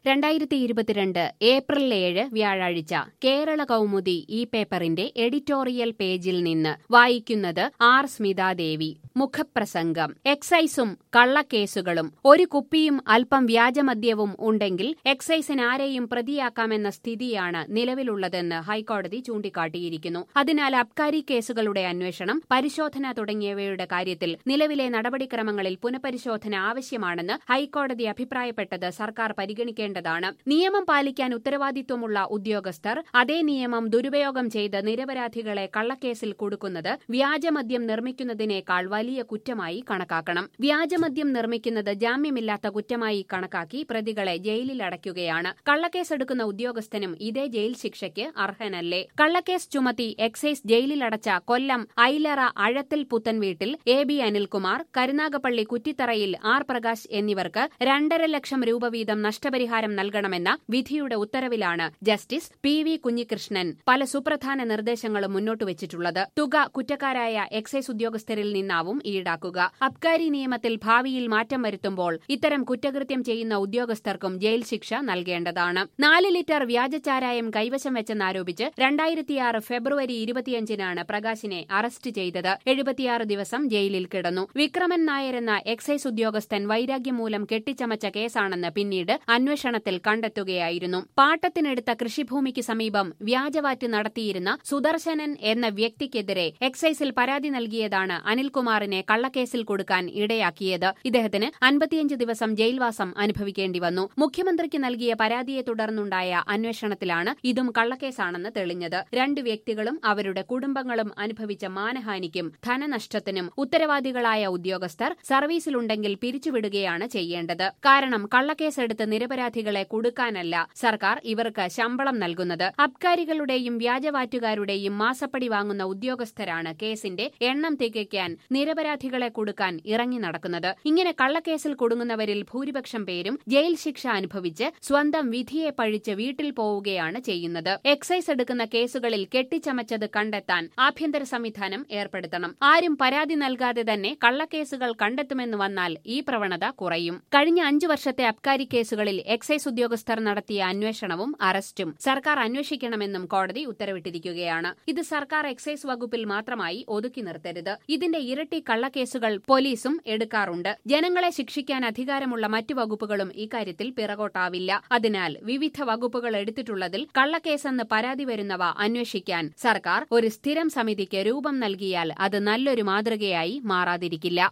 രണ്ടായിരത്തി ഇരുപത്തിരണ്ട് ഏപ്രിൽ ഏഴ് വ്യാഴാഴ്ച കേരള കൗമുദി ഈ പേപ്പറിന്റെ എഡിറ്റോറിയൽ പേജിൽ നിന്ന് വായിക്കുന്നത് ആർ സ്മിതാദേവി മുഖപ്രസംഗം എക്സൈസും കള്ളക്കേസുകളും ഒരു കുപ്പിയും അല്പം വ്യാജമദ്യവും ഉണ്ടെങ്കിൽ എക്സൈസിന് ആരെയും പ്രതിയാക്കാമെന്ന സ്ഥിതിയാണ് നിലവിലുള്ളതെന്ന് ഹൈക്കോടതി ചൂണ്ടിക്കാട്ടിയിരിക്കുന്നു അതിനാൽ അബ്കാരി കേസുകളുടെ അന്വേഷണം പരിശോധന തുടങ്ങിയവയുടെ കാര്യത്തിൽ നിലവിലെ നടപടിക്രമങ്ങളിൽ പുനഃപരിശോധന ആവശ്യമാണെന്ന് ഹൈക്കോടതി അഭിപ്രായപ്പെട്ടത് സർക്കാർ പരിഗണിക്കേണ്ടതാണ് നിയമം പാലിക്കാൻ ഉത്തരവാദിത്വമുള്ള ഉദ്യോഗസ്ഥർ അതേ നിയമം ദുരുപയോഗം ചെയ്ത് നിരപരാധികളെ കള്ളക്കേസിൽ കൊടുക്കുന്നത് വ്യാജമദ്യം നിർമ്മിക്കുന്നതിനേക്കാൾ വലിയ കുറ്റമായി കണക്കാക്കണം വ്യാജമദ്യം നിർമ്മിക്കുന്നത് ജാമ്യമില്ലാത്ത കുറ്റമായി കണക്കാക്കി പ്രതികളെ ജയിലിൽ അടയ്ക്കുകയാണ് കള്ളക്കേസെടുക്കുന്ന ഉദ്യോഗസ്ഥനും ഇതേ ജയിൽ ശിക്ഷയ്ക്ക് അർഹനല്ലേ കള്ളക്കേസ് ചുമത്തി എക്സൈസ് ജയിലിലടച്ച കൊല്ലം ഐലറ അഴത്തിൽ പുത്തൻ വീട്ടിൽ എ ബി അനിൽകുമാർ കരുനാഗപ്പള്ളി കുറ്റിത്തറയിൽ ആർ പ്രകാശ് എന്നിവർക്ക് രണ്ടര ലക്ഷം രൂപ വീതം നഷ്ടപരിഹാരം നൽകണമെന്ന വിധിയുടെ ഉത്തരവിലാണ് ജസ്റ്റിസ് പി വി കുഞ്ഞികൃഷ്ണൻ പല സുപ്രധാന നിർദ്ദേശങ്ങളും മുന്നോട്ട് വെച്ചിട്ടുള്ളത് തുക കുറ്റക്കാരായ എക്സൈസ് ഉദ്യോഗസ്ഥരിൽ നിന്നാവും ഈടാക്കുക അബ്കാരി നിയമത്തിൽ ഭാവിയിൽ മാറ്റം വരുത്തുമ്പോൾ ഇത്തരം കുറ്റകൃത്യം ചെയ്യുന്ന ഉദ്യോഗസ്ഥർക്കും ജയിൽ ശിക്ഷ നൽകേണ്ടതാണ് നാല് ലിറ്റർ വ്യാജചാരായം കൈവശം വെച്ചെന്നാരോപിച്ച് രണ്ടായിരത്തിയാറ് ഫെബ്രുവരി ഇരുപത്തിയഞ്ചിനാണ് പ്രകാശിനെ അറസ്റ്റ് ചെയ്തത് എഴുപത്തിയാറ് ദിവസം ജയിലിൽ കിടന്നു വിക്രമൻ നായർ എന്ന എക്സൈസ് ഉദ്യോഗസ്ഥൻ വൈരാഗ്യം മൂലം കെട്ടിച്ചമച്ച കേസാണെന്ന് പിന്നീട് അന്വേഷണത്തിൽ കണ്ടെത്തുകയായിരുന്നു പാട്ടത്തിനെടുത്ത കൃഷിഭൂമിക്ക് സമീപം വ്യാജവാറ്റ് നടത്തിയിരുന്ന സുദർശനൻ എന്ന വ്യക്തിക്കെതിരെ എക്സൈസിൽ പരാതി നൽകിയതാണ് അനിൽകുമാറിനെ കള്ളക്കേസിൽ കൊടുക്കാൻ ഇടയാക്കിയത് ഇദ്ദേഹത്തിന് അൻപത്തിയഞ്ച് ദിവസം ജയിൽവാസം അനുഭവിക്കേണ്ടി വന്നു മുഖ്യമന്ത്രിക്ക് നൽകിയ പരാതിയെ തുടർന്നുണ്ടായ അന്വേഷണത്തിലാണ് ഇതും കള്ളക്കേസാണെന്ന് തെളിഞ്ഞത് രണ്ട് വ്യക്തികളും അവരുടെ കുടുംബങ്ങളും അനുഭവിച്ച മാനഹാനിക്കും ധനനഷ്ടത്തിനും ഉത്തരവാദികളായ ഉദ്യോഗസ്ഥർ സർവീസിലുണ്ടെങ്കിൽ പിരിച്ചുവിടുകയാണ് ചെയ്യേണ്ടത് കാരണം കള്ളക്കേസെടുത്ത് നിരപരാധികളെ കൊടുക്കാനല്ല സർക്കാർ ഇവർക്ക് ശമ്പളം നൽകുന്നത് അബ്കാരികളുടെയും വ്യാജവാറ്റുകാരുടെയും മാസപ്പടി വാങ്ങുന്ന ഉദ്യോഗസ്ഥരാണ് കേസിന്റെ എണ്ണം തികയ്ക്കാൻ നിരപരാധികളെ കൊടുക്കാൻ ഇറങ്ങി നടക്കുന്നത് ഇങ്ങനെ കള്ളക്കേസിൽ കൊടുങ്ങുന്നവരിൽ ഭൂരിപക്ഷം പേരും ജയിൽ ശിക്ഷ അനുഭവിച്ച് സ്വന്തം വിധിയെ പഴിച്ച് വീട്ടിൽ പോവുകയാണ് ചെയ്യുന്നത് എക്സൈസ് എടുക്കുന്ന കേസുകളിൽ കെട്ടിച്ചമച്ചത് കണ്ടെത്താൻ ആഭ്യന്തര സംവിധാനം ഏർപ്പെടുത്തണം ആരും പരാതി നൽകാതെ തന്നെ കള്ളക്കേസുകൾ കണ്ടെത്തുമെന്ന് വന്നാൽ ഈ പ്രവണത കുറയും കഴിഞ്ഞ അഞ്ചു വർഷത്തെ അബ്കാരി കേസുകളിൽ എക്സൈസ് ഉദ്യോഗസ്ഥർ നടത്തിയ അന്വേഷണവും അറസ്റ്റും സർക്കാർ അന്വേഷിക്കണമെന്നും കോടതി ഉത്തരവിട്ടിരിക്കുകയാണ് ഇത് സർക്കാർ എക്സൈസ് വകുപ്പിൽ മാത്രമായി ഒതുക്കി നിർത്തരുത് ഇതിന്റെ ഇരട്ടി കള്ളക്കേസുകൾ പോലീസും എടുക്കാറുണ്ട് ജനങ്ങളെ ശിക്ഷിക്കാൻ അധികാരമുള്ള മറ്റു വകുപ്പുകളും ഇക്കാര്യത്തിൽ പിറകോട്ടാവില്ല അതിനാൽ വിവിധ വകുപ്പുകൾ എടുത്തിട്ടുള്ളതിൽ കള്ളക്കേസെന്ന് പരാതി വരുന്നവ അന്വേഷിക്കാൻ സർക്കാർ ഒരു സ്ഥിരം സമിതിക്ക് രൂപം നൽകിയാൽ അത് നല്ലൊരു മാതൃകയായി മാറാതിരിക്കില്ല